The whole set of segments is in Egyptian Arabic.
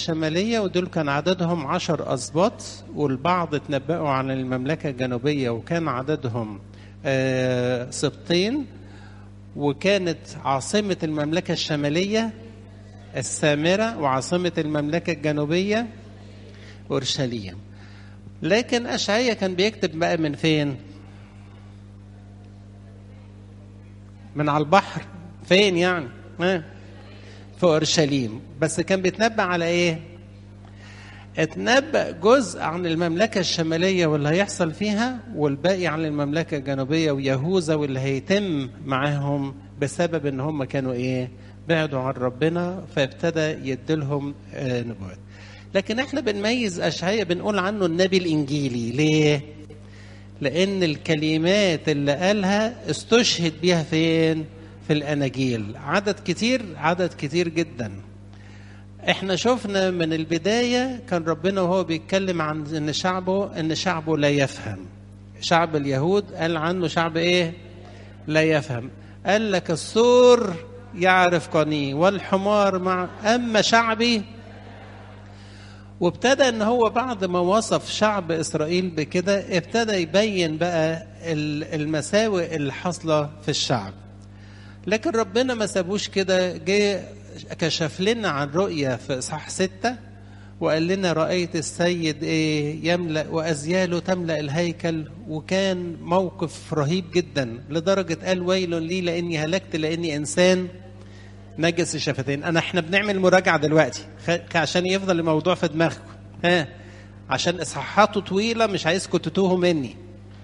الشمالية ودول كان عددهم عشر أسباط والبعض اتنبأوا عن المملكة الجنوبية وكان عددهم آه، سبطين وكانت عاصمة المملكة الشمالية السامرة وعاصمة المملكة الجنوبية أورشليم لكن أشعية كان بيكتب بقى من فين؟ من على البحر فين يعني؟ ها؟ في أورشليم بس كان بيتنبأ على إيه؟ اتنبأ جزء عن المملكة الشمالية واللي هيحصل فيها والباقي عن المملكة الجنوبية ويهوذا واللي هيتم معاهم بسبب ان هم كانوا ايه بعدوا عن ربنا فابتدى يديلهم آه نبوات لكن احنا بنميز اشعياء بنقول عنه النبي الانجيلي ليه لان الكلمات اللي قالها استشهد بيها فين في الاناجيل عدد كتير عدد كتير جدا احنا شفنا من البدايه كان ربنا وهو بيتكلم عن ان شعبه ان شعبه لا يفهم شعب اليهود قال عنه شعب ايه لا يفهم قال لك السور يعرف قنيه والحمار مع اما شعبي وابتدى ان هو بعد ما وصف شعب اسرائيل بكده ابتدى يبين بقى المساوئ اللي حاصله في الشعب لكن ربنا ما سابوش كده جه كشف لنا عن رؤية في إصحاح ستة وقال لنا رأيت السيد إيه يملأ وأزياله تملأ الهيكل وكان موقف رهيب جدا لدرجة قال ويل لي لأني هلكت لأني إنسان نجس الشفتين أنا إحنا بنعمل مراجعة دلوقتي عشان يفضل الموضوع في دماغكم ها عشان إصحاحاته طويلة مش عايزكم تتوهوا مني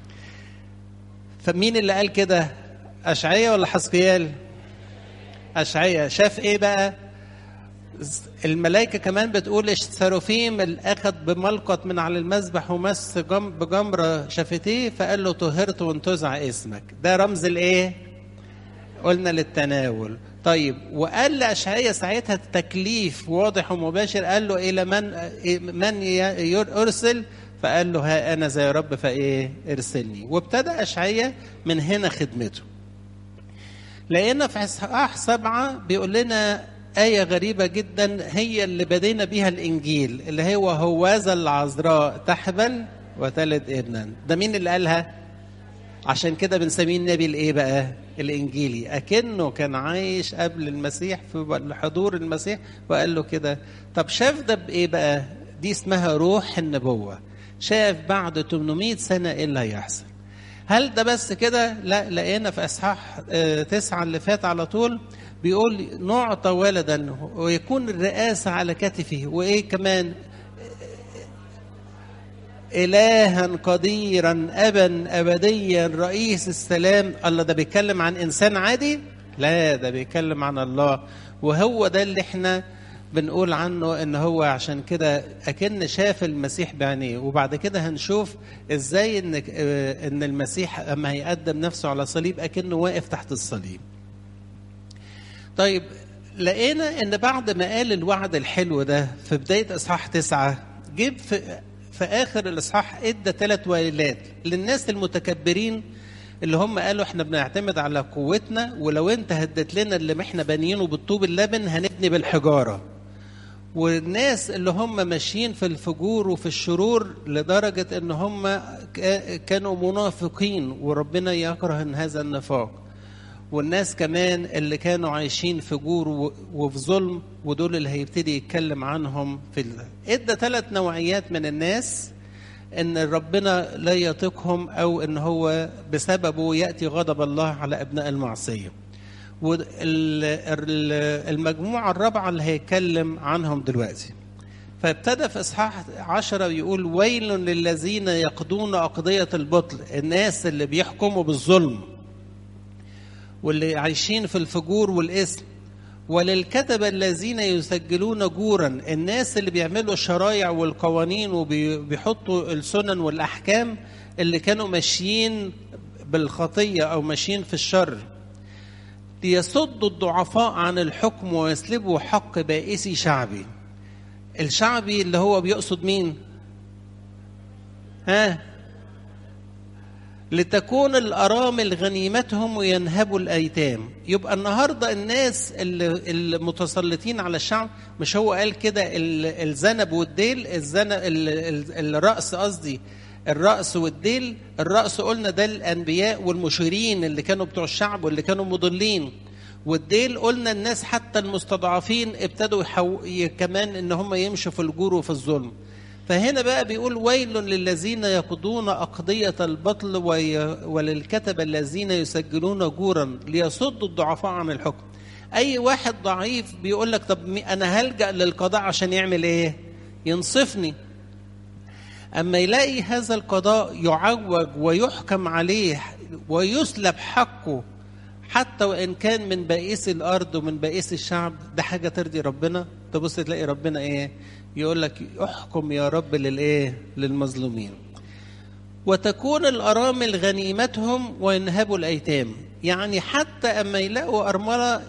فمين اللي قال كده أشعية ولا حسقيال؟ أشعية شاف إيه بقى؟ الملائكة كمان بتقول الساروفيم اللي أخذ بملقط من على المذبح ومس جم بجمرة شفتيه فقال له طهرت وانتزع اسمك ده رمز الإيه؟ قلنا للتناول طيب وقال لأشعية ساعتها التكليف واضح ومباشر قال له إلى من من يرسل فقال له ها أنا زي رب فإيه ارسلني وابتدى أشعية من هنا خدمته لقينا في اصحاح سبعه بيقول لنا آية غريبة جدا هي اللي بدينا بيها الإنجيل اللي هو هوذا العذراء تحبل وتلد ابنا ده مين اللي قالها؟ عشان كده بنسميه النبي الإيه بقى؟ الإنجيلي أكنه كان عايش قبل المسيح في حضور المسيح وقال له كده طب شاف ده بإيه بقى؟ دي اسمها روح النبوة شاف بعد 800 سنة إيه اللي هيحصل هل ده بس كده؟ لا لقينا في اصحاح تسعه اللي فات على طول بيقول نعطى ولدا ويكون الرئاسه على كتفه وايه كمان؟ إلها قديرا أبا أبديا رئيس السلام الله ده بيتكلم عن إنسان عادي؟ لا ده بيتكلم عن الله وهو ده اللي احنا بنقول عنه ان هو عشان كده اكن شاف المسيح بعينيه وبعد كده هنشوف ازاي ان ان المسيح اما هيقدم نفسه على صليب اكنه واقف تحت الصليب. طيب لقينا ان بعد ما قال الوعد الحلو ده في بدايه اصحاح تسعه جيب في في اخر الاصحاح ادى ثلاث ويلات للناس المتكبرين اللي هم قالوا احنا بنعتمد على قوتنا ولو انت هدت لنا اللي احنا بانيينه بالطوب اللبن هنبني بالحجاره. والناس اللي هم ماشيين في الفجور وفي الشرور لدرجة ان هم كانوا منافقين وربنا يكره هذا النفاق والناس كمان اللي كانوا عايشين في جور وفي ظلم ودول اللي هيبتدي يتكلم عنهم في ادى ثلاث نوعيات من الناس ان ربنا لا يطيقهم او ان هو بسببه ياتي غضب الله على ابناء المعصيه والمجموعة الرابعة اللي هيتكلم عنهم دلوقتي فابتدى في إصحاح عشرة يقول ويل للذين يقضون أقضية البطل الناس اللي بيحكموا بالظلم واللي عايشين في الفجور والإثم وللكتبة الذين يسجلون جورا الناس اللي بيعملوا الشرايع والقوانين وبيحطوا السنن والأحكام اللي كانوا ماشيين بالخطية أو ماشيين في الشر ليصدوا الضعفاء عن الحكم ويسلبوا حق بائسي شعبي الشعبي اللي هو بيقصد مين ها لتكون الأرامل غنيمتهم وينهبوا الأيتام يبقى النهاردة الناس اللي المتسلطين على الشعب مش هو قال كده الذنب والديل الذنب الرأس قصدي الرأس والديل الرأس قلنا ده الأنبياء والمشيرين اللي كانوا بتوع الشعب واللي كانوا مضلين والديل قلنا الناس حتى المستضعفين ابتدوا يحو... كمان ان هم يمشوا في الجور وفي الظلم فهنا بقى بيقول ويل للذين يقضون أقضية البطل وي... وللكتب الذين يسجلون جورا ليصدوا الضعفاء عن الحكم أي واحد ضعيف بيقول لك طب أنا هلجأ للقضاء عشان يعمل إيه ينصفني أما يلاقي هذا القضاء يعوج ويحكم عليه ويسلب حقه حتى وإن كان من بائس الأرض ومن بائس الشعب ده حاجة ترضي ربنا تبص تلاقي ربنا إيه يقول لك احكم يا رب للإيه للمظلومين وتكون الأرامل غنيمتهم وينهبوا الأيتام يعني حتى أما يلاقوا أرملة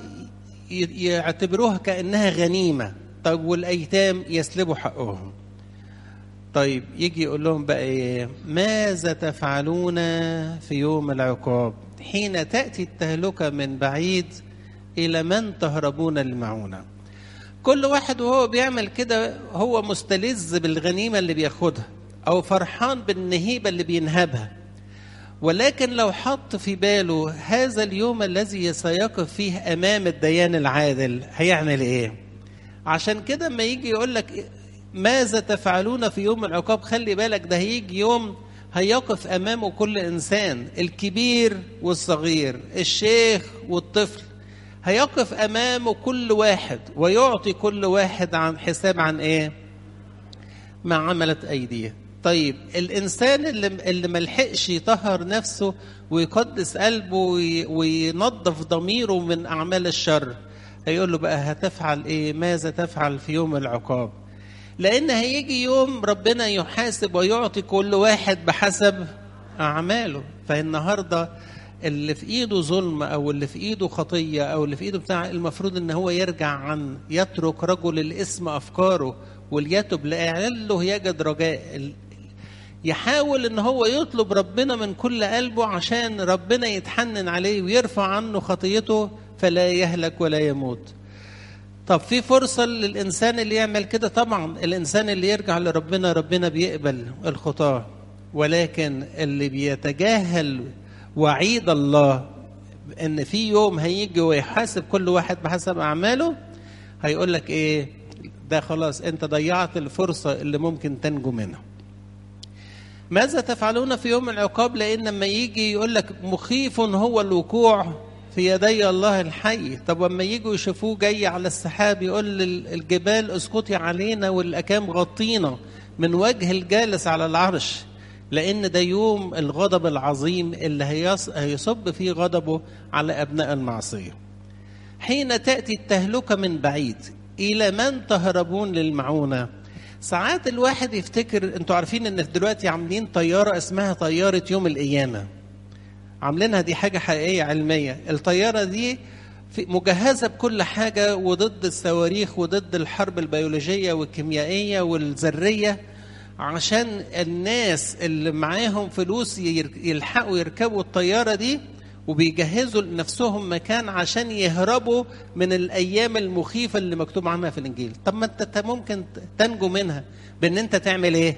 يعتبروها كأنها غنيمة طيب والأيتام يسلبوا حقهم طيب يجي يقول لهم بقى ايه ماذا تفعلون في يوم العقاب حين تأتي التهلكة من بعيد إلى من تهربون المعونة كل واحد وهو بيعمل كده هو مستلذ بالغنيمة اللي بياخدها أو فرحان بالنهيبة اللي بينهبها ولكن لو حط في باله هذا اليوم الذي سيقف فيه أمام الديان العادل هيعمل إيه عشان كده ما يجي يقول لك ماذا تفعلون في يوم العقاب خلي بالك ده هيجي يوم هيقف امامه كل انسان الكبير والصغير الشيخ والطفل هيقف امامه كل واحد ويعطي كل واحد عن حساب عن ايه ما عملت ايديه طيب الانسان اللي اللي ملحقش يطهر نفسه ويقدس قلبه وينظف ضميره من اعمال الشر هيقول له بقى هتفعل ايه ماذا تفعل في يوم العقاب لان هيجي يوم ربنا يحاسب ويعطي كل واحد بحسب اعماله فالنهارده اللي في ايده ظلم او اللي في ايده خطيه او اللي في ايده بتاع المفروض ان هو يرجع عن يترك رجل الاسم افكاره وليتب لعله يجد رجاء يحاول ان هو يطلب ربنا من كل قلبه عشان ربنا يتحنن عليه ويرفع عنه خطيته فلا يهلك ولا يموت طب في فرصة للإنسان اللي يعمل كده طبعا الإنسان اللي يرجع لربنا ربنا بيقبل الخطاة ولكن اللي بيتجاهل وعيد الله ان في يوم هيجي ويحاسب كل واحد بحسب اعماله هيقول لك ايه ده خلاص انت ضيعت الفرصه اللي ممكن تنجو منها ماذا تفعلون في يوم العقاب لان لما يجي يقول لك مخيف هو الوقوع في يدي الله الحي طب لما يجوا يشوفوه جاي على السحاب يقول للجبال اسقطي علينا والاكام غطينا من وجه الجالس على العرش لان ده يوم الغضب العظيم اللي هيصب فيه غضبه على ابناء المعصيه حين تاتي التهلكه من بعيد الى من تهربون للمعونه ساعات الواحد يفتكر انتوا عارفين ان دلوقتي عاملين طياره اسمها طياره يوم القيامه عاملينها دي حاجه حقيقيه علميه الطياره دي في مجهزه بكل حاجه وضد الصواريخ وضد الحرب البيولوجيه والكيميائيه والذريه عشان الناس اللي معاهم فلوس يلحقوا يركبوا الطيارة دي وبيجهزوا لنفسهم مكان عشان يهربوا من الأيام المخيفة اللي مكتوب عنها في الإنجيل طب ما أنت ممكن تنجو منها بأن أنت تعمل إيه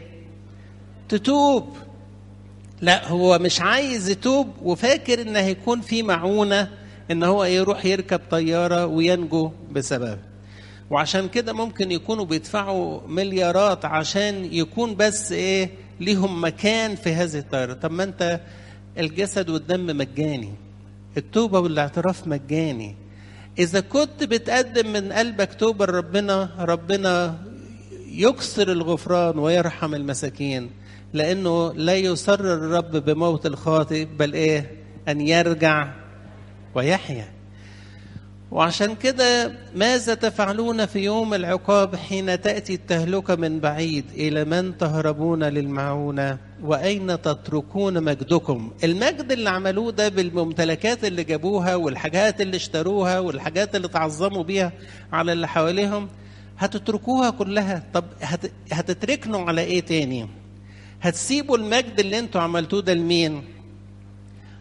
تتوب لا هو مش عايز يتوب وفاكر ان هيكون في معونة ان هو يروح يركب طيارة وينجو بسببها وعشان كده ممكن يكونوا بيدفعوا مليارات عشان يكون بس ايه ليهم مكان في هذه الطائره طب ما انت الجسد والدم مجاني التوبه والاعتراف مجاني اذا كنت بتقدم من قلبك توبه لربنا ربنا يكسر الغفران ويرحم المساكين لانه لا يسر الرب بموت الخاطئ بل ايه ان يرجع ويحيا وعشان كده ماذا تفعلون في يوم العقاب حين تأتي التهلكة من بعيد إلى من تهربون للمعونة وأين تتركون مجدكم المجد اللي عملوه ده بالممتلكات اللي جابوها والحاجات اللي اشتروها والحاجات اللي تعظموا بيها على اللي حواليهم هتتركوها كلها طب هت... هتتركنوا على ايه تاني هتسيبوا المجد اللي انتوا عملتوه ده لمين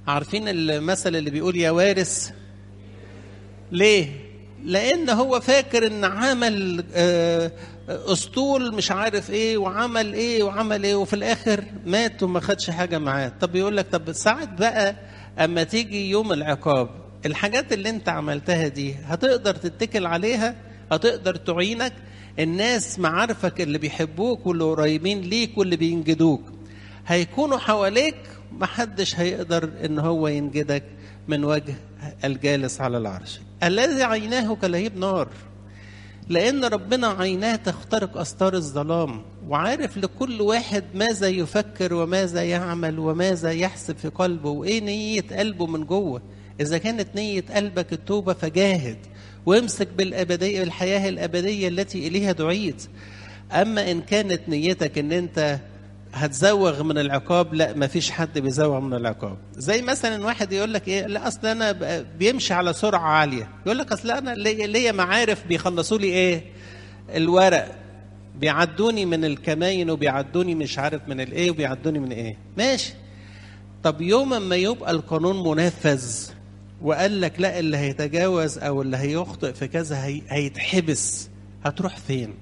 عارفين المثل اللي بيقول يا وارث ليه لان هو فاكر ان عمل آه، اسطول مش عارف ايه وعمل ايه وعمل ايه وفي الاخر مات وما خدش حاجه معاه طب يقول لك طب ساعات بقى اما تيجي يوم العقاب الحاجات اللي انت عملتها دي هتقدر تتكل عليها هتقدر تعينك الناس معارفك اللي بيحبوك واللي قريبين ليك واللي بينجدوك هيكونوا حواليك محدش هيقدر ان هو ينجدك من وجه الجالس على العرش الذي عيناه كلهيب نار لأن ربنا عيناه تخترق أستار الظلام وعارف لكل واحد ماذا يفكر وماذا يعمل وماذا يحسب في قلبه وإيه نية قلبه من جوه إذا كانت نية قلبك التوبة فجاهد وامسك بالأبدية الحياة الأبدية التي إليها دعيت أما إن كانت نيتك إن أنت هتزوغ من العقاب لا ما فيش حد بيزوغ من العقاب زي مثلا واحد يقول لك ايه لا اصل انا ب- بيمشي على سرعه عاليه يقول لك اصل انا ليا ليا معارف بيخلصوا لي ايه الورق بيعدوني من الكماين وبيعدوني مش عارف من الايه وبيعدوني من ايه ماشي طب يوم ما يبقى القانون منفذ وقال لك لا اللي هيتجاوز او اللي هيخطئ في كذا هي... هيتحبس هتروح فين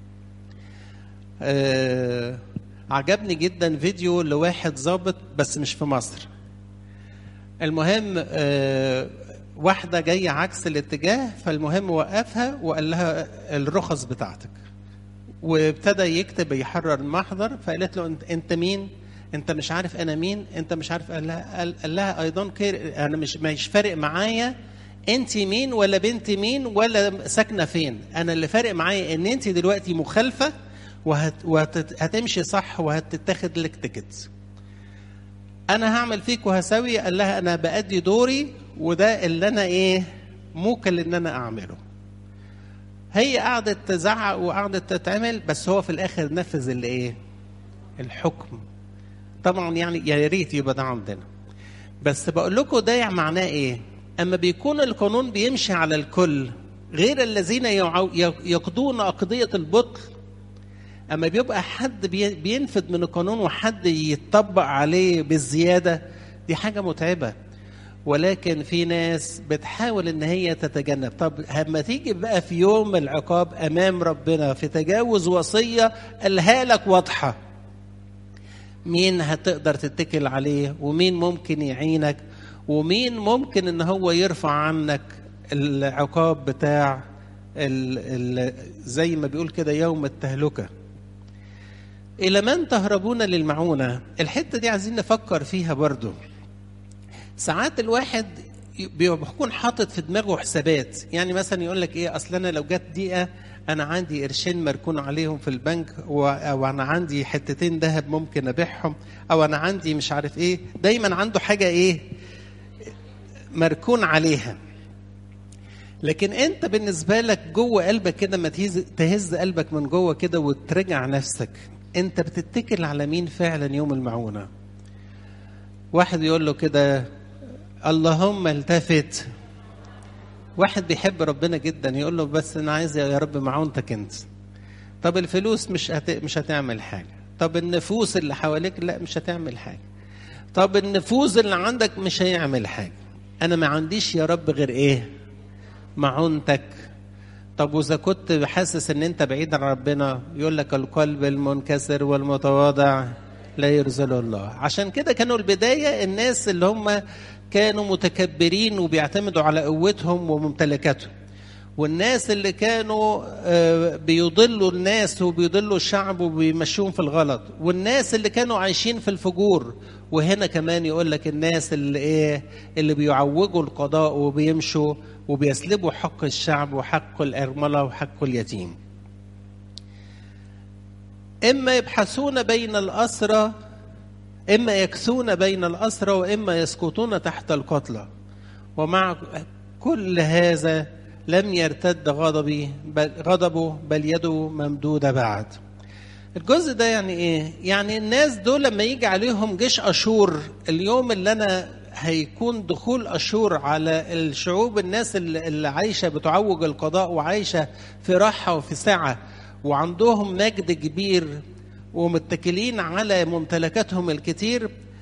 آه عجبني جدا فيديو لواحد ظابط بس مش في مصر المهم آه واحدة جاية عكس الاتجاه فالمهم وقفها وقال لها الرخص بتاعتك وابتدى يكتب يحرر المحضر فقالت له انت, انت مين انت مش عارف انا مين انت مش عارف قال لها قال, قال لها اي دونت كير انا مش مش فارق معايا انت مين ولا بنت مين ولا ساكنه فين انا اللي فارق معايا ان انت دلوقتي مخالفه وهت وهتمشي صح وهتتاخد لك تيكت انا هعمل فيك وهسوي قال لها انا بادي دوري وده اللي انا ايه موكل ان انا اعمله هي قعدت تزعق وقعدت تتعمل بس هو في الاخر نفذ اللي ايه الحكم طبعا يعني يا ريت يبقى ده عندنا بس بقول لكم ده معناه ايه اما بيكون القانون بيمشي على الكل غير الذين يقضون اقضيه البطل اما بيبقى حد بينفذ من القانون وحد يتطبق عليه بالزياده دي حاجه متعبه ولكن في ناس بتحاول ان هي تتجنب طب لما تيجي بقى في يوم العقاب امام ربنا في تجاوز وصيه قالها لك واضحه مين هتقدر تتكل عليه ومين ممكن يعينك ومين ممكن ان هو يرفع عنك العقاب بتاع ال ال زي ما بيقول كده يوم التهلكه الى من تهربون للمعونه الحته دي عايزين نفكر فيها برضو ساعات الواحد بيكون حاطط في دماغه حسابات يعني مثلا يقول لك ايه اصل انا لو جت دقيقه انا عندي قرشين مركون عليهم في البنك او انا عندي حتتين ذهب ممكن ابيعهم او انا عندي مش عارف ايه دايما عنده حاجه ايه مركون عليها لكن انت بالنسبه لك جوه قلبك كده ما تهز, تهز قلبك من جوه كده وترجع نفسك انت بتتكل على مين فعلا يوم المعونه واحد يقول له كده اللهم التفت واحد بيحب ربنا جدا يقول له بس انا عايز يا رب معونتك انت طب الفلوس مش هت... مش هتعمل حاجه طب النفوس اللي حواليك لا مش هتعمل حاجه طب النفوذ اللي عندك مش هيعمل حاجه انا ما عنديش يا رب غير ايه معونتك طب واذا كنت حاسس ان انت بعيد عن ربنا يقول لك القلب المنكسر والمتواضع لا يرزله الله عشان كده كانوا البدايه الناس اللي هم كانوا متكبرين وبيعتمدوا على قوتهم وممتلكاتهم والناس اللي كانوا بيضلوا الناس وبيضلوا الشعب وبيمشوهم في الغلط والناس اللي كانوا عايشين في الفجور وهنا كمان يقول لك الناس اللي ايه اللي بيعوجوا القضاء وبيمشوا وبيسلبوا حق الشعب وحق الارمله وحق اليتيم اما يبحثون بين الاسرى اما يكسون بين الاسرى واما يسقطون تحت القتلى ومع كل هذا لم يرتد غضبي بل غضبه بل يده ممدوده بعد الجزء ده يعني ايه يعني الناس دول لما يجي عليهم جيش اشور اليوم اللي انا هيكون دخول اشور على الشعوب الناس اللي عايشه بتعوج القضاء وعايشه في راحه وفي سعه وعندهم مجد كبير ومتكلين على ممتلكاتهم الكتير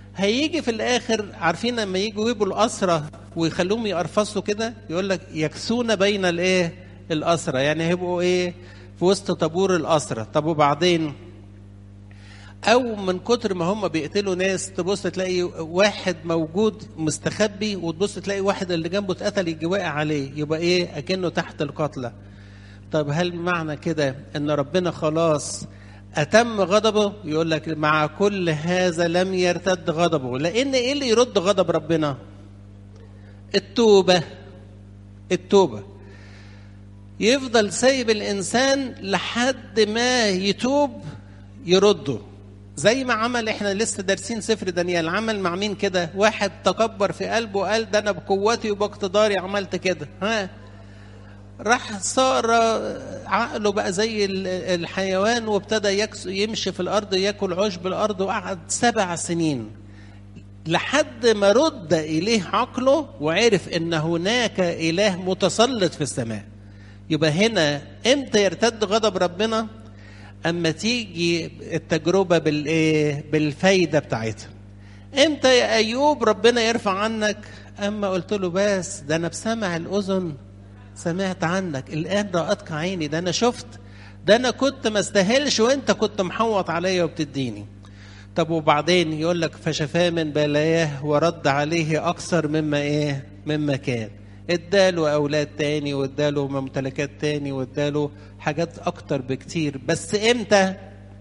هيجي في الاخر عارفين لما يجوا يجيبوا الاسرى ويخلوهم يقرفصوا كده يقول لك يكسون بين الايه الاسرى يعني هيبقوا ايه في وسط طابور الاسرى طب وبعدين او من كتر ما هم بيقتلوا ناس تبص تلاقي واحد موجود مستخبي وتبص تلاقي واحد اللي جنبه اتقتل يجي واقع عليه يبقى ايه اكنه تحت القتلى طب هل معنى كده ان ربنا خلاص اتم غضبه يقول لك مع كل هذا لم يرتد غضبه لان ايه اللي يرد غضب ربنا التوبه التوبه يفضل سايب الانسان لحد ما يتوب يرده زي ما عمل احنا لسه دارسين سفر دانيال عمل مع مين كده واحد تكبر في قلبه قال ده انا بقوتي وباقتداري عملت كده ها راح صار عقله بقى زي الحيوان وابتدى يمشي في الارض ياكل عشب الارض وقعد سبع سنين لحد ما رد اليه عقله وعرف ان هناك اله متسلط في السماء يبقى هنا امتى يرتد غضب ربنا اما تيجي التجربه بالايه بالفايده بتاعتها امتى يا ايوب ربنا يرفع عنك اما قلت له بس ده انا بسمع الاذن سمعت عنك الان رأتك عيني ده انا شفت ده انا كنت ما استاهلش وانت كنت محوط عليا وبتديني طب وبعدين يقول لك فشفاه من بلاياه ورد عليه اكثر مما ايه مما كان اداله اولاد تاني واداله ممتلكات تاني واداله حاجات اكتر بكتير بس امتى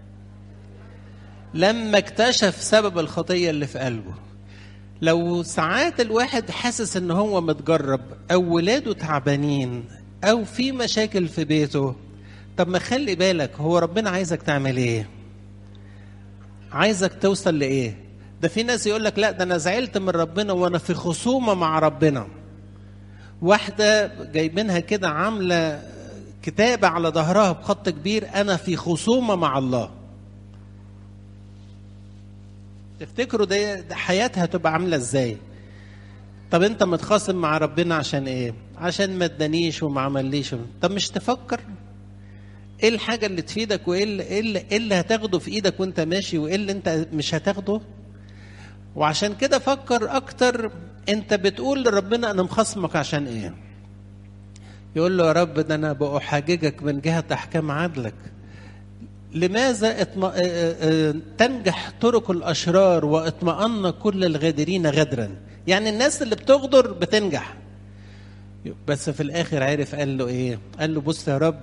لما اكتشف سبب الخطيه اللي في قلبه لو ساعات الواحد حاسس ان هو متجرب او ولاده تعبانين او في مشاكل في بيته طب ما خلي بالك هو ربنا عايزك تعمل ايه عايزك توصل لايه ده في ناس يقول لك لا ده انا زعلت من ربنا وانا في خصومه مع ربنا واحده جايبينها كده عامله كتابه على ظهرها بخط كبير انا في خصومه مع الله تفتكروا ده, ده حياتها تبقى عامله ازاي طب انت متخاصم مع ربنا عشان ايه عشان ما ادانيش وما عمليش طب مش تفكر ايه الحاجه اللي تفيدك وايه اللي, إيه اللي, إيه اللي هتاخده في ايدك وانت ماشي وايه اللي انت مش هتاخده وعشان كده فكر اكتر انت بتقول لربنا انا مخصمك عشان ايه يقول له يا رب ده انا بأحاججك من جهه احكام عدلك لماذا اطم... تنجح طرق الاشرار واطمأن كل الغادرين غدرا يعني الناس اللي بتغدر بتنجح بس في الاخر عرف قال له ايه قال له بص يا رب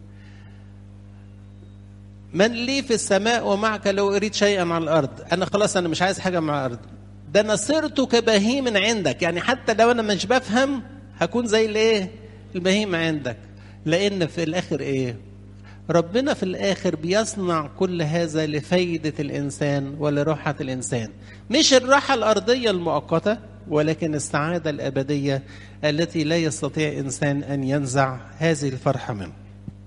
من لي في السماء ومعك لو اريد شيئا على الارض انا خلاص انا مش عايز حاجه مع الارض ده انا صرت كبهيم عندك يعني حتى لو انا مش بفهم هكون زي الايه البهيم عندك لان في الاخر ايه ربنا في الاخر بيصنع كل هذا لفايده الانسان ولراحه الانسان مش الراحه الارضيه المؤقته ولكن السعاده الابديه التي لا يستطيع انسان ان ينزع هذه الفرحه منه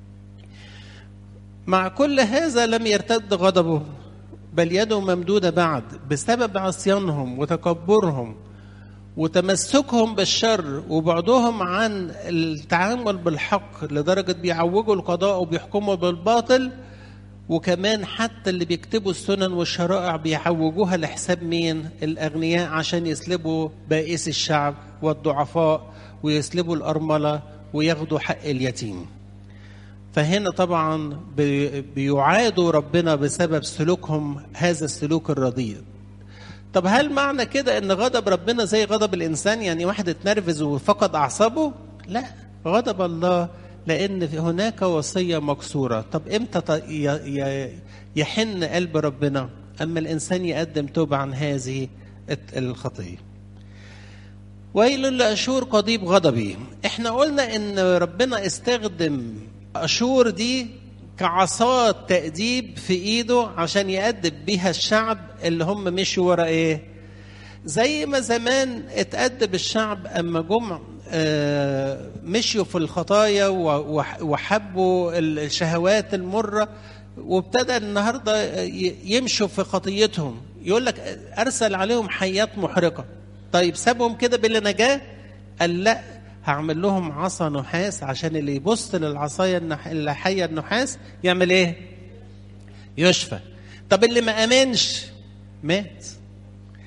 مع كل هذا لم يرتد غضبه بل يده ممدودة بعد بسبب عصيانهم وتكبرهم وتمسكهم بالشر وبعدهم عن التعامل بالحق لدرجة بيعوجوا القضاء وبيحكموا بالباطل وكمان حتى اللي بيكتبوا السنن والشرائع بيعوجوها لحساب مين الأغنياء عشان يسلبوا بائس الشعب والضعفاء ويسلبوا الأرملة وياخدوا حق اليتيم فهنا طبعا بيعادوا ربنا بسبب سلوكهم هذا السلوك الرديء طب هل معنى كده ان غضب ربنا زي غضب الانسان يعني واحد اتنرفز وفقد اعصابه لا غضب الله لان هناك وصيه مكسوره طب امتى يحن قلب ربنا اما الانسان يقدم توبه عن هذه الخطيه ويل لاشور قضيب غضبي احنا قلنا ان ربنا استخدم أشور دي كعصات تأديب في إيده عشان يأدب بيها الشعب اللي هم مشوا ورا إيه؟ زي ما زمان اتأدب الشعب أما جم آه مشيوا في الخطايا وحبوا الشهوات المرة وابتدى النهارده يمشوا في خطيتهم يقول لك أرسل عليهم حيات محرقة طيب سابهم كده بلا نجاة قال لا هعمل لهم عصا نحاس عشان اللي يبص للعصايه النح... الحيه النحاس يعمل ايه؟ يشفى. طب اللي ما امنش مات.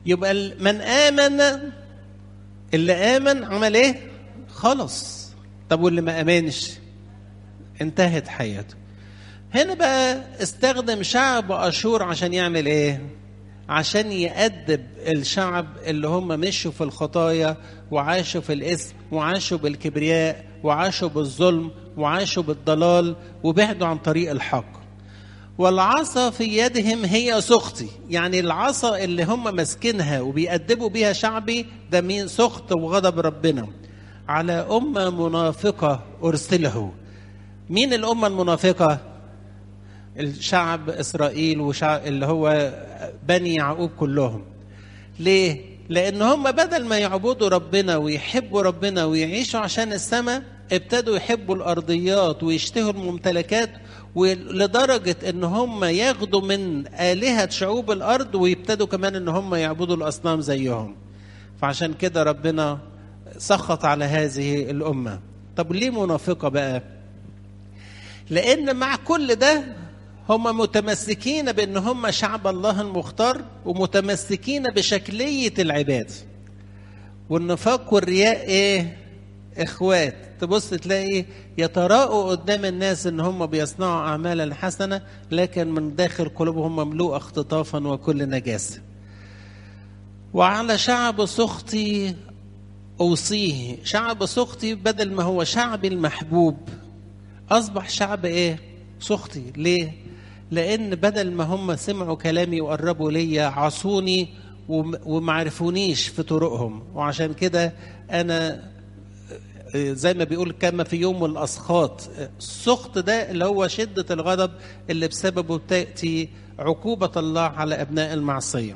يبقى ال- من آمن اللي آمن عمل إيه؟ خلص طب واللي ما آمنش انتهت حياته هنا بقى استخدم شعب أشور عشان يعمل إيه؟ عشان يأدب الشعب اللي هم مشوا في الخطايا وعاشوا في الإثم وعاشوا بالكبرياء وعاشوا بالظلم وعاشوا بالضلال وبعدوا عن طريق الحق والعصا في يدهم هي سخطي يعني العصا اللي هم ماسكينها وبيأدبوا بيها شعبي ده مين سخط وغضب ربنا على أمة منافقة أرسله مين الأمة المنافقة الشعب إسرائيل وشعب اللي هو بني يعقوب كلهم ليه لأن هم بدل ما يعبدوا ربنا ويحبوا ربنا ويعيشوا عشان السماء ابتدوا يحبوا الأرضيات ويشتهوا الممتلكات ولدرجة ان هم ياخدوا من آلهة شعوب الأرض ويبتدوا كمان ان هم يعبدوا الأصنام زيهم فعشان كده ربنا سخط على هذه الأمة طب ليه منافقة بقى لأن مع كل ده هم متمسكين بأن هم شعب الله المختار ومتمسكين بشكلية العباد والنفاق والرياء ايه اخوات تبص تلاقي يتراءوا قدام الناس ان هم بيصنعوا اعمالا حسنه لكن من داخل قلوبهم مملوءه اختطافا وكل نجاسه وعلى شعب سخطي اوصيه شعب سخطي بدل ما هو شعبي المحبوب اصبح شعب ايه سخطي ليه لان بدل ما هم سمعوا كلامي وقربوا ليا عصوني وما عرفونيش في طرقهم وعشان كده انا زي ما بيقول كما في يوم الاسخاط السخط ده اللي هو شده الغضب اللي بسببه تاتي عقوبه الله على ابناء المعصيه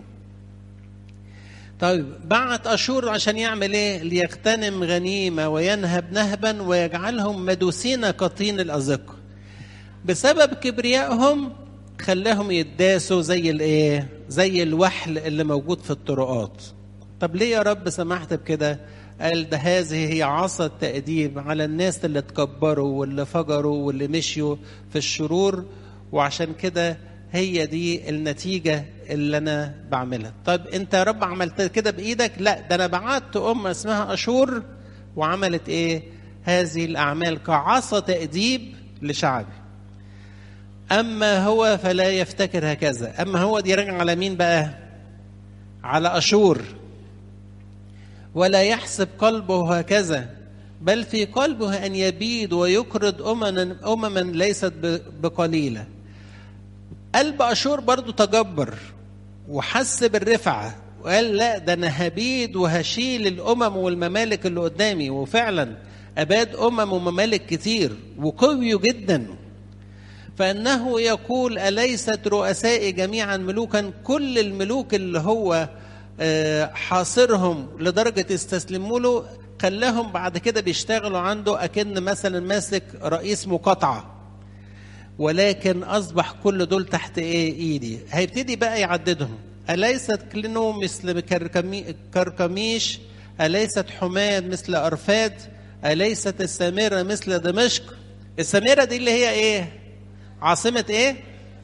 طيب بعت اشور عشان يعمل ايه ليغتنم غنيمه وينهب نهبا ويجعلهم مدوسين كطين الازقه بسبب كبريائهم خلاهم يداسوا زي الايه زي الوحل اللي موجود في الطرقات طب ليه يا رب سمحت بكده قال ده هذه هي عصا التأديب على الناس اللي تكبروا واللي فجروا واللي مشيوا في الشرور وعشان كده هي دي النتيجة اللي أنا بعملها طيب أنت يا رب عملت كده بإيدك لا ده أنا بعت أمة اسمها أشور وعملت إيه هذه الأعمال كعصا تأديب لشعبي أما هو فلا يفتكر هكذا أما هو دي راجع على مين بقى على أشور ولا يحسب قلبه هكذا بل في قلبه أن يبيد ويكرد أمما, أمما ليست بقليلة قلب أشور برضو تجبر وحس بالرفعة وقال لا ده أنا هبيد وهشيل الأمم والممالك اللي قدامي وفعلا أباد أمم وممالك كتير وقوي جدا فإنه يقول أليست رؤسائي جميعا ملوكا كل الملوك اللي هو حاصرهم لدرجة استسلموا له خلاهم بعد كده بيشتغلوا عنده أكن مثلا ماسك رئيس مقاطعة ولكن أصبح كل دول تحت إيه إيدي هيبتدي بقى يعددهم أليست كلينو مثل كركميش أليست حماد مثل أرفاد أليست السامرة مثل دمشق السامرة دي اللي هي إيه عاصمة إيه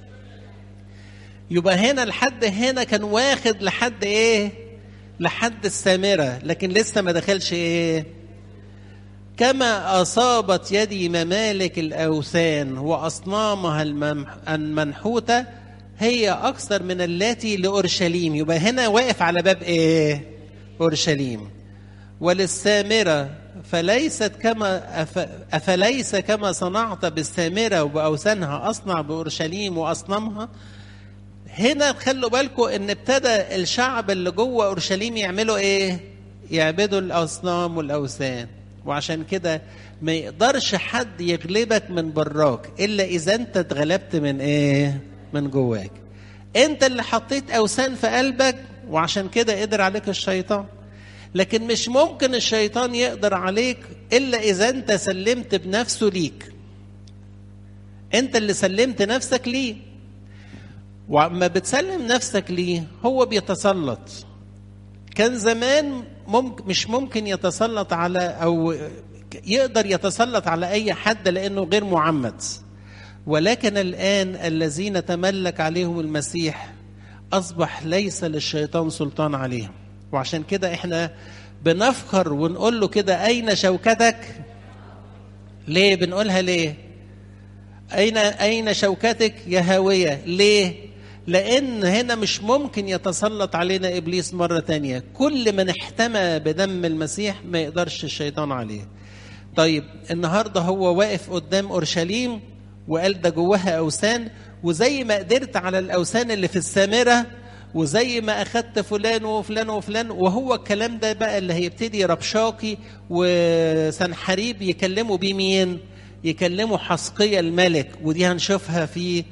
يبقى هنا لحد هنا كان واخد لحد ايه لحد السامرة لكن لسه ما دخلش ايه كما أصابت يدي ممالك الأوثان وأصنامها المنحوتة هي أكثر من التي لأورشليم يبقى هنا واقف على باب إيه أورشليم وللسامرة فليست كما أف... أفليس كما صنعت بالسامرة وبأوثانها أصنع بأورشليم وأصنامها هنا خلوا بالكم ان ابتدى الشعب اللي جوه اورشليم يعملوا ايه؟ يعبدوا الاصنام والاوثان وعشان كده ما يقدرش حد يغلبك من براك الا اذا انت اتغلبت من ايه؟ من جواك. انت اللي حطيت اوثان في قلبك وعشان كده قدر عليك الشيطان. لكن مش ممكن الشيطان يقدر عليك الا اذا انت سلمت بنفسه ليك. انت اللي سلمت نفسك ليه. وما بتسلم نفسك ليه هو بيتسلط كان زمان ممكن مش ممكن يتسلط على او يقدر يتسلط على اي حد لانه غير معمد ولكن الان الذين تملك عليهم المسيح اصبح ليس للشيطان سلطان عليهم وعشان كده احنا بنفخر ونقول له كده اين شوكتك ليه بنقولها ليه اين اين شوكتك يا هاويه ليه لان هنا مش ممكن يتسلط علينا ابليس مره تانية كل من احتمى بدم المسيح ما يقدرش الشيطان عليه طيب النهارده هو واقف قدام اورشليم وقال ده جواها اوثان وزي ما قدرت على الاوثان اللي في السامره وزي ما اخدت فلان وفلان وفلان وهو الكلام ده بقى اللي هيبتدي ربشاقي وسنحريب يكلموا بيه مين؟ يكلموا حسقية الملك ودي هنشوفها في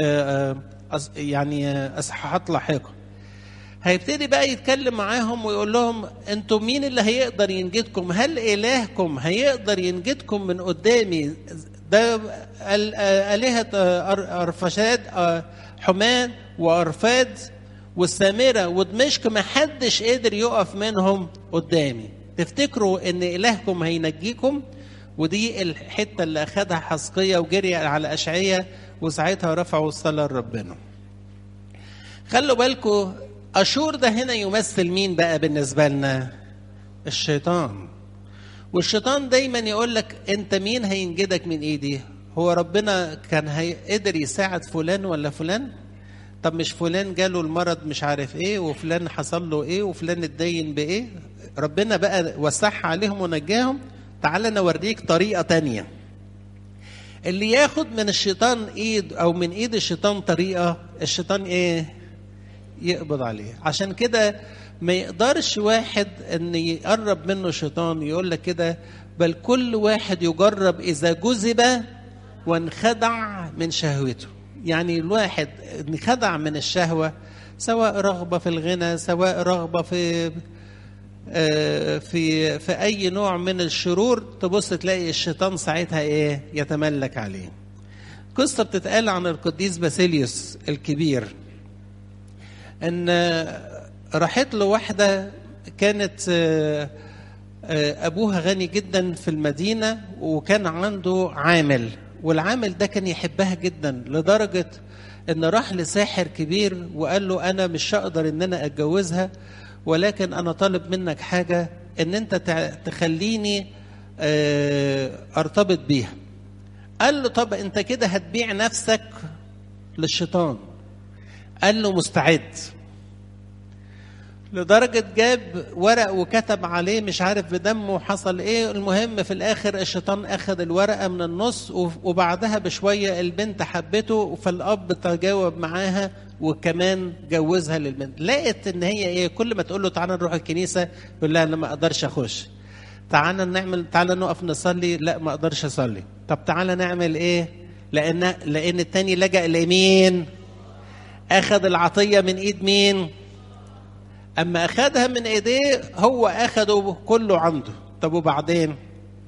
يعني اصحاحات لاحقه. هيبتدي بقى يتكلم معاهم ويقول لهم انتم مين اللي هيقدر ينجدكم؟ هل الهكم هيقدر ينجدكم من قدامي؟ ده آلهة أرفشاد حمان وأرفاد والسامرة ودمشق ما حدش قدر يقف منهم قدامي تفتكروا ان إلهكم هينجيكم ودي الحتة اللي أخدها حسقية وجري على أشعية وساعتها رفعوا الصلاة لربنا خلوا بالكم أشور ده هنا يمثل مين بقى بالنسبة لنا الشيطان والشيطان دايما يقول لك انت مين هينجدك من ايدي هو ربنا كان هيقدر يساعد فلان ولا فلان طب مش فلان جاله المرض مش عارف ايه وفلان حصل له ايه وفلان اتدين بايه ربنا بقى وسعها عليهم ونجاهم تعال انا اوريك طريقه تانية اللي ياخد من الشيطان ايد او من ايد الشيطان طريقه الشيطان ايه يقبض عليه عشان كده ما يقدرش واحد ان يقرب منه الشيطان يقول لك كده بل كل واحد يجرب اذا جذب وانخدع من شهوته يعني الواحد انخدع من الشهوه سواء رغبه في الغنى سواء رغبه في في في اي نوع من الشرور تبص تلاقي الشيطان ساعتها ايه يتملك عليه قصه بتتقال عن القديس باسيليوس الكبير ان راحت له واحده كانت ابوها غني جدا في المدينه وكان عنده عامل والعامل ده كان يحبها جدا لدرجه ان راح لساحر كبير وقال له انا مش هقدر ان انا اتجوزها ولكن انا طالب منك حاجه ان انت تخليني ارتبط بيها قال له طب انت كده هتبيع نفسك للشيطان قال له مستعد لدرجة جاب ورق وكتب عليه مش عارف بدمه حصل ايه المهم في الاخر الشيطان اخذ الورقة من النص وبعدها بشوية البنت حبته فالاب تجاوب معاها وكمان جوزها للبنت لقت ان هي ايه كل ما تقول له تعالى نروح الكنيسة يقول لها انا ما اقدرش اخش تعالى نعمل تعالى نقف نصلي لا ما اقدرش اصلي طب تعالى نعمل ايه لان لان التاني لجأ لمين اخذ العطية من ايد مين اما اخذها من ايديه هو اخده كله عنده طب وبعدين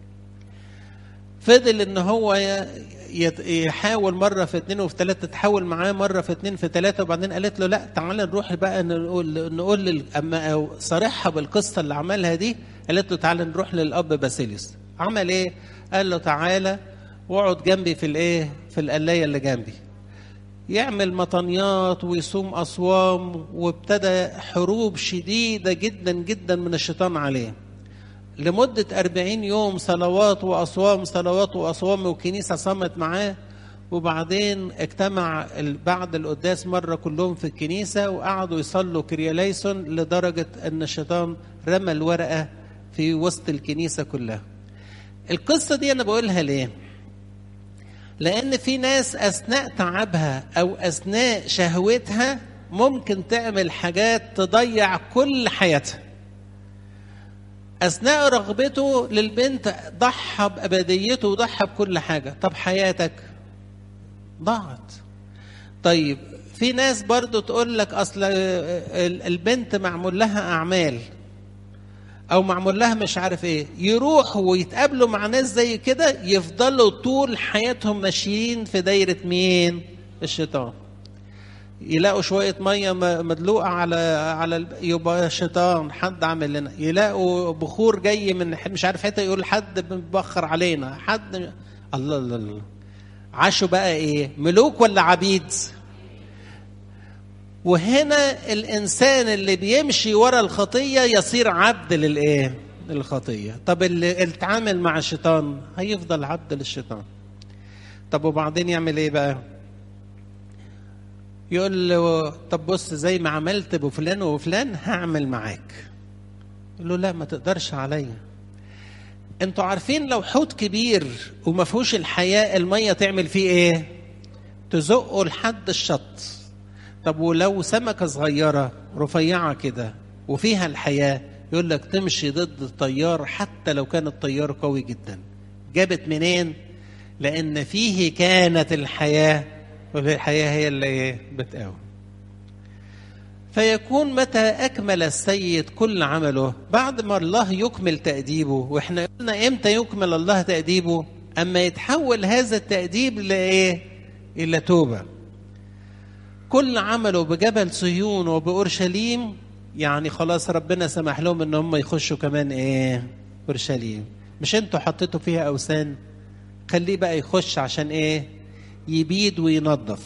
فضل ان هو يحاول مره في اتنين وفي ثلاثه تحاول معاه مره في اتنين في ثلاثه وبعدين قالت له لا تعالى نروح بقى نقول نقول اما صارحها بالقصه اللي عملها دي قالت له تعالى نروح للاب باسيليوس عمل ايه؟ قال له تعالى واقعد جنبي في الايه؟ في القلايه اللي جنبي يعمل مطنيات ويصوم أصوام وابتدى حروب شديدة جدا جدا من الشيطان عليه لمدة أربعين يوم صلوات وأصوام صلوات وأصوام والكنيسة صمت معاه وبعدين اجتمع بعد القداس مرة كلهم في الكنيسة وقعدوا يصلوا كرياليسون لدرجة أن الشيطان رمى الورقة في وسط الكنيسة كلها القصة دي أنا بقولها ليه؟ لأن في ناس أثناء تعبها أو أثناء شهوتها ممكن تعمل حاجات تضيع كل حياتها. أثناء رغبته للبنت ضحى بأبديته وضحى بكل حاجة، طب حياتك ضاعت. طيب في ناس برضو تقول لك أصل البنت معمول لها أعمال او معمول لها مش عارف ايه يروحوا ويتقابلوا مع ناس زي كده يفضلوا طول حياتهم ماشيين في دايره مين الشيطان يلاقوا شويه ميه مدلوقه على على يبقى شيطان حد عامل لنا يلاقوا بخور جاي من مش عارف حته يقول حد مبخر علينا حد الله الله الله عاشوا بقى ايه ملوك ولا عبيد وهنا الانسان اللي بيمشي ورا الخطيه يصير عبد للايه للخطيه طب اللي اتعامل مع الشيطان هيفضل عبد للشيطان طب وبعدين يعمل ايه بقى يقول له طب بص زي ما عملت بفلان وفلان هعمل معاك يقول له لا ما تقدرش عليا انتوا عارفين لو حوت كبير وما فيهوش الحياه الميه تعمل فيه ايه تزقه لحد الشط طب ولو سمكه صغيره رفيعه كده وفيها الحياه يقول لك تمشي ضد التيار حتى لو كان التيار قوي جدا جابت منين لان فيه كانت الحياه والحياه هي اللي ايه بتقاوم فيكون متى اكمل السيد كل عمله بعد ما الله يكمل تاديبه واحنا قلنا امتى يكمل الله تاديبه اما يتحول هذا التاديب لايه الى توبه كل عمله بجبل صهيون وباورشليم يعني خلاص ربنا سمح لهم ان هم يخشوا كمان ايه اورشليم مش انتوا حطيتوا فيها اوثان خليه بقى يخش عشان ايه يبيد وينظف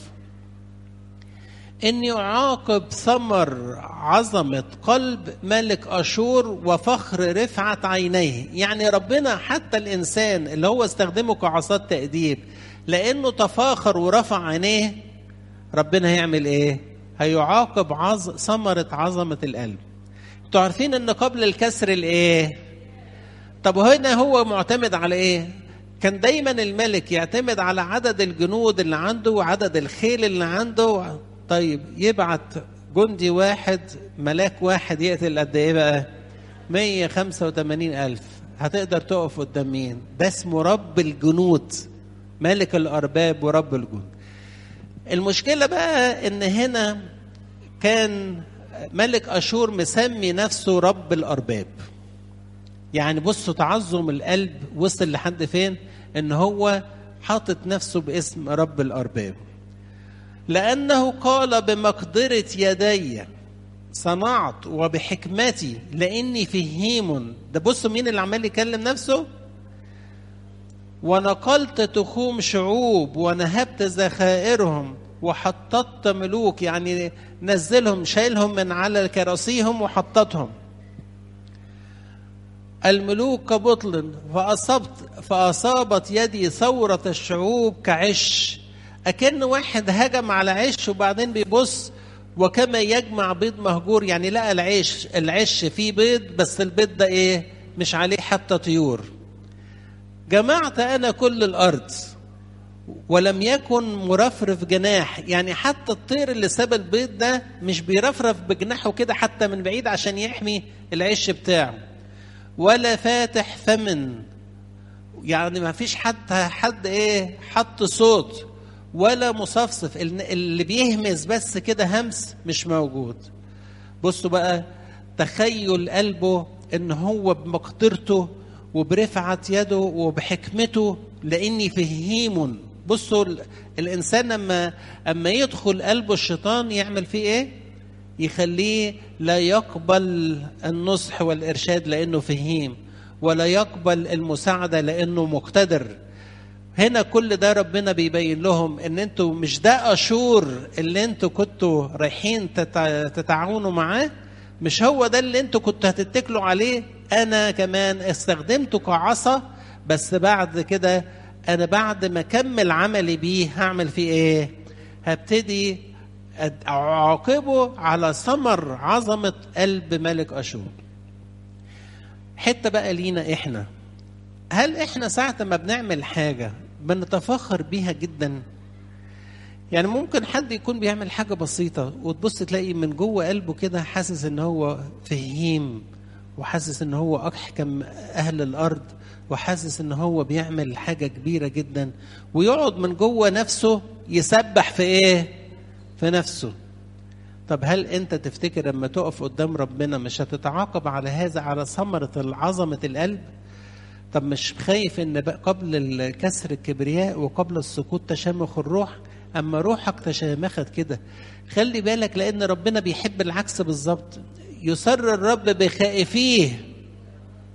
ان يعاقب ثمر عظمه قلب ملك اشور وفخر رفعه عينيه يعني ربنا حتى الانسان اللي هو استخدمه كعصات تاديب لانه تفاخر ورفع عينيه ربنا هيعمل ايه هيعاقب عظ... ثمره عظمه القلب انتوا عارفين ان قبل الكسر الايه طب هنا هو معتمد على ايه كان دايما الملك يعتمد على عدد الجنود اللي عنده وعدد الخيل اللي عنده طيب يبعت جندي واحد ملاك واحد يقتل قد ايه بقى 185 ألف هتقدر تقف قدام مين ده اسمه رب الجنود ملك الأرباب ورب الجنود المشكلة بقى ان هنا كان ملك أشور مسمي نفسه رب الأرباب يعني بصوا تعظم القلب وصل لحد فين ان هو حاطط نفسه باسم رب الأرباب لأنه قال بمقدرة يدي صنعت وبحكمتي لاني فهيم ده بصوا مين اللي عمال يكلم نفسه ونقلت تخوم شعوب ونهبت ذخائرهم وحططت ملوك يعني نزلهم شايلهم من على كراسيهم وحطتهم الملوك كبطل فأصبت فأصابت يدي ثورة الشعوب كعش أكن واحد هجم على عش وبعدين بيبص وكما يجمع بيض مهجور يعني لقى العيش العش فيه بيض بس البيض ده ايه مش عليه حتى طيور جمعت انا كل الارض ولم يكن مرفرف جناح يعني حتى الطير اللي ساب البيض ده مش بيرفرف بجناحه كده حتى من بعيد عشان يحمي العش بتاعه ولا فاتح فمن يعني ما فيش حتى حد ايه حط صوت ولا مصفصف اللي بيهمس بس كده همس مش موجود بصوا بقى تخيل قلبه ان هو بمقدرته وبرفعة يده وبحكمته لاني فهيم بصوا الانسان لما اما يدخل قلبه الشيطان يعمل فيه ايه يخليه لا يقبل النصح والارشاد لانه فهيم ولا يقبل المساعده لانه مقتدر هنا كل ده ربنا بيبين لهم ان انتوا مش ده اشور اللي انتوا كنتوا رايحين تتعاونوا معاه مش هو ده اللي انتوا كنتوا هتتكلوا عليه انا كمان استخدمته كعصا بس بعد كده انا بعد ما اكمل عملي بيه هعمل فيه ايه هبتدي اعاقبه على ثمر عظمه قلب ملك اشور حته بقى لينا احنا هل احنا ساعة ما بنعمل حاجة بنتفخر بيها جدا يعني ممكن حد يكون بيعمل حاجة بسيطة وتبص تلاقي من جوه قلبه كده حاسس ان هو فهيم وحاسس ان هو احكم اهل الارض وحاسس ان هو بيعمل حاجة كبيرة جدا ويقعد من جوه نفسه يسبح في ايه في نفسه طب هل انت تفتكر لما تقف قدام ربنا مش هتتعاقب على هذا على ثمرة عظمة القلب طب مش خايف ان قبل الكسر الكبرياء وقبل السقوط تشامخ الروح اما روحك تشامخت كده خلي بالك لان ربنا بيحب العكس بالظبط يسر الرب بخائفيه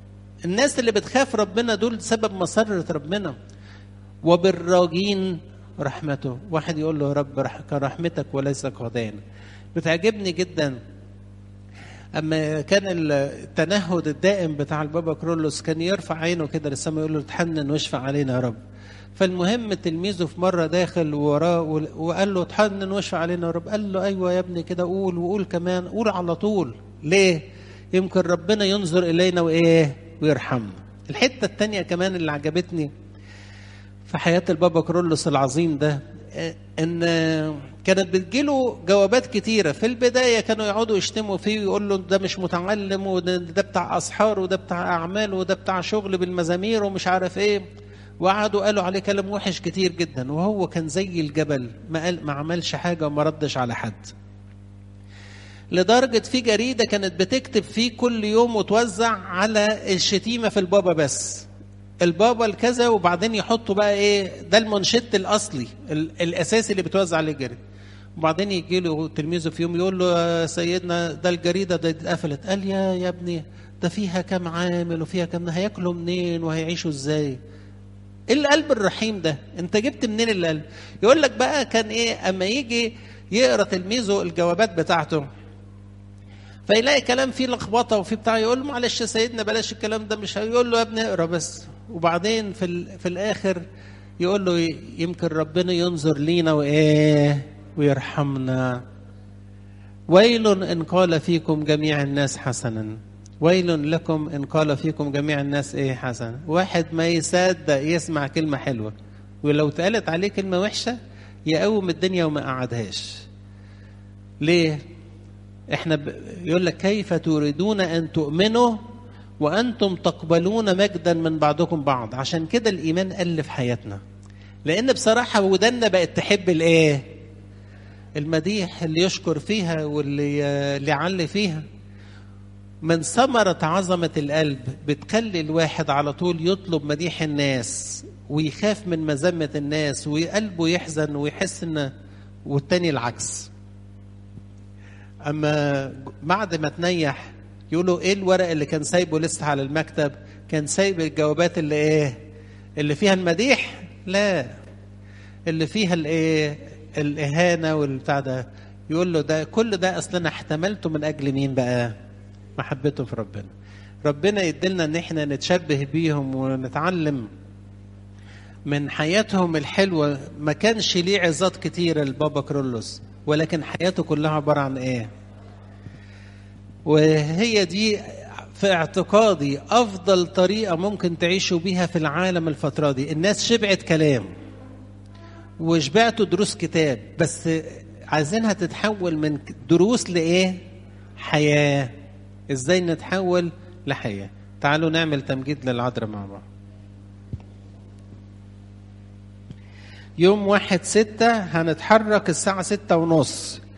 الناس اللي بتخاف ربنا دول سبب مسرة ربنا وبالراجين رحمته واحد يقول له يا رب رح- كرحمتك وليس قضانا بتعجبني جدا اما كان التنهد الدائم بتاع البابا كرولوس كان يرفع عينه كده للسماء يقول له اتحنن واشفع علينا يا رب فالمهم تلميذه في مره داخل وراه وال- وقال له اتحنن واشفع علينا يا رب قال له ايوه يا ابني كده قول وقول كمان قول على طول ليه يمكن ربنا ينظر الينا وايه ويرحمنا الحته التانية كمان اللي عجبتني في حياة البابا كرولوس العظيم ده آه، ان آه، كانت بتجيله جوابات كتيرة في البداية كانوا يقعدوا يشتموا فيه ويقول له ده مش متعلم وده ده بتاع أسحار وده بتاع أعمال وده بتاع شغل بالمزامير ومش عارف إيه وقعدوا قالوا عليه كلام وحش كتير جدا وهو كان زي الجبل ما قال ما عملش حاجة وما ردش على حد لدرجة في جريدة كانت بتكتب فيه كل يوم وتوزع على الشتيمة في البابا بس البابا الكذا وبعدين يحطوا بقى ايه ده المنشط الاصلي ال- الاساسي اللي بتوزع عليه الجريده وبعدين يجي له تلميذه في يوم يقول له يا سيدنا ده الجريده ده اتقفلت قال يا يا ابني ده فيها كام عامل وفيها كام هياكلوا منين وهيعيشوا ازاي ايه القلب الرحيم ده انت جبت منين القلب يقول لك بقى كان ايه اما يجي يقرا تلميذه الجوابات بتاعته فيلاقي كلام فيه لخبطه وفيه بتاع يقول له معلش يا سيدنا بلاش الكلام ده مش هيقول له يا ابني اقرا بس وبعدين في ال- في الاخر يقول له ي- يمكن ربنا ينظر لينا وايه ويرحمنا ويل ان قال فيكم جميع الناس حسنا ويل لكم ان قال فيكم جميع الناس ايه حسنا واحد ما يصدق يسمع كلمه حلوه ولو اتقالت عليه كلمه وحشه يقوم الدنيا وما قعدهاش ليه احنا ب... يقول لك كيف تريدون ان تؤمنوا وانتم تقبلون مجدا من بعضكم بعض عشان كده الايمان قل في حياتنا لان بصراحه ودنا بقت تحب الايه المديح اللي يشكر فيها واللي اللي يعلي فيها من ثمرة عظمة القلب بتخلي الواحد على طول يطلب مديح الناس ويخاف من مذمة الناس وقلبه يحزن ويحس ان والتاني العكس اما بعد ما تنيح يقولوا ايه الورق اللي كان سايبه لسه على المكتب كان سايب الجوابات اللي ايه اللي فيها المديح لا اللي فيها الايه الاهانه والبتاع ده يقول له ده كل ده اصلا انا احتملته من اجل مين بقى محبته في ربنا ربنا يدلنا ان احنا نتشبه بيهم ونتعلم من حياتهم الحلوه ما كانش ليه عظات كتيره لبابا كرولوس ولكن حياته كلها عباره عن ايه وهي دي في اعتقادي افضل طريقه ممكن تعيشوا بيها في العالم الفتره دي الناس شبعت كلام وشبعتوا دروس كتاب بس عايزينها تتحول من دروس لايه حياه ازاي نتحول لحياه تعالوا نعمل تمجيد للعذراء مع بعض يوم واحد ستة هنتحرك الساعة ستة ونص